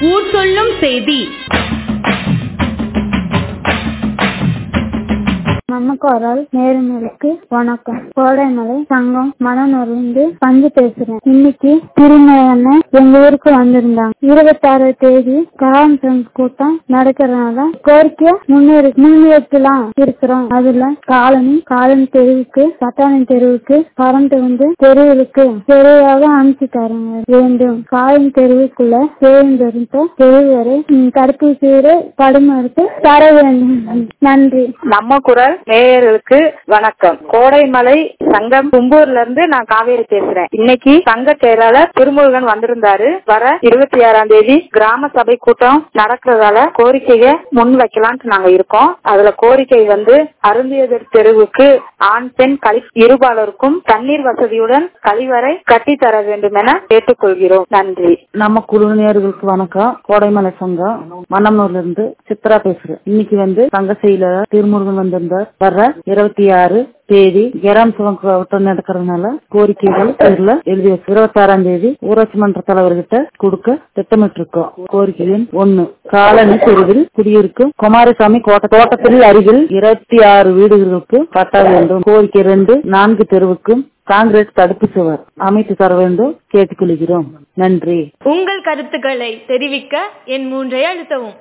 ஊர் சொல்லும் செய்தி மம்மக்கோரல் நேர்மைகளுக்கு வணக்கம் கோடைமலை சங்கம் மனநூர்ந்து பஞ்சு பேசுறேன் இன்னைக்கு திருமலையான எங்க ஊருக்கு வந்திருந்தாங்க இருபத்தாறு தேதி கான்ஃபரன்ஸ் கூட்டம் நடக்கிறதுனால கோரிக்கை முன்னேறி முன்னேற்றலாம் இருக்கிறோம் அதுல காலனி காலனி தெருவுக்கு பட்டாணி தெருவுக்கு கரண்ட் வந்து தெருவுக்கு தெருவாக அனுப்பிச்சு தருங்க வேண்டும் காலனி தெருவுக்குள்ள தேர்ந்தெடுத்த தெரு வரை ம், தடுப்பூசி படுமறுத்து தர வேண்டும் நன்றி நம்ம குரல் நேயர்களுக்கு வணக்கம் கோடைமலை சங்கம் கும்பூர்ல இருந்து நான் காவேரி பேசுறேன் இன்னைக்கு சங்க செயலாளர் திருமுருகன் வந்திருந்தாரு வர இருபத்தி ஆறாம் தேதி கிராம சபை கூட்டம் நடக்கிறதால கோரிக்கையை முன் வைக்கலாம்னு நாங்க இருக்கோம் அதுல கோரிக்கை வந்து அருந்தியதர் தெருவுக்கு ஆண் பெண் கழி இருபாலருக்கும் தண்ணீர் வசதியுடன் கழிவறை கட்டித்தர வேண்டும் என கேட்டுக்கொள்கிறோம் நன்றி நம்ம குழுவினர்களுக்கு வணக்கம் கோடைமலை சங்கம் மன்னம்னூர்ல இருந்து சித்ரா பேசுறேன் இன்னைக்கு வந்து சங்க செயலர் திருமுருகன் வந்திருந்தார் வர்ற இருபத்தி ஆறு தேதி கிராம சபை கூட்டம் நடக்கிறதுனால கோரிக்கைகள் இதுல எழுதி வச்சு இருபத்தி ஆறாம் தேதி ஊராட்சி மன்ற தலைவர்கிட்ட கொடுக்க திட்டமிட்டு இருக்கோம் கோரிக்கை எண் ஒண்ணு காலனி தெருவில் குடியிருக்கும் குமாரசாமி கோட்ட தோட்டத்தில் அருகில் இருபத்தி ஆறு வீடுகளுக்கு கட்ட வேண்டும் கோரிக்கை ரெண்டு நான்கு தெருவுக்கும் காங்கிரஸ் தடுப்பு சுவர் அமைத்து தர வேண்டும் கேட்டுக்கொள்கிறோம் நன்றி உங்கள் கருத்துக்களை தெரிவிக்க என் மூன்றை அழுத்தவும்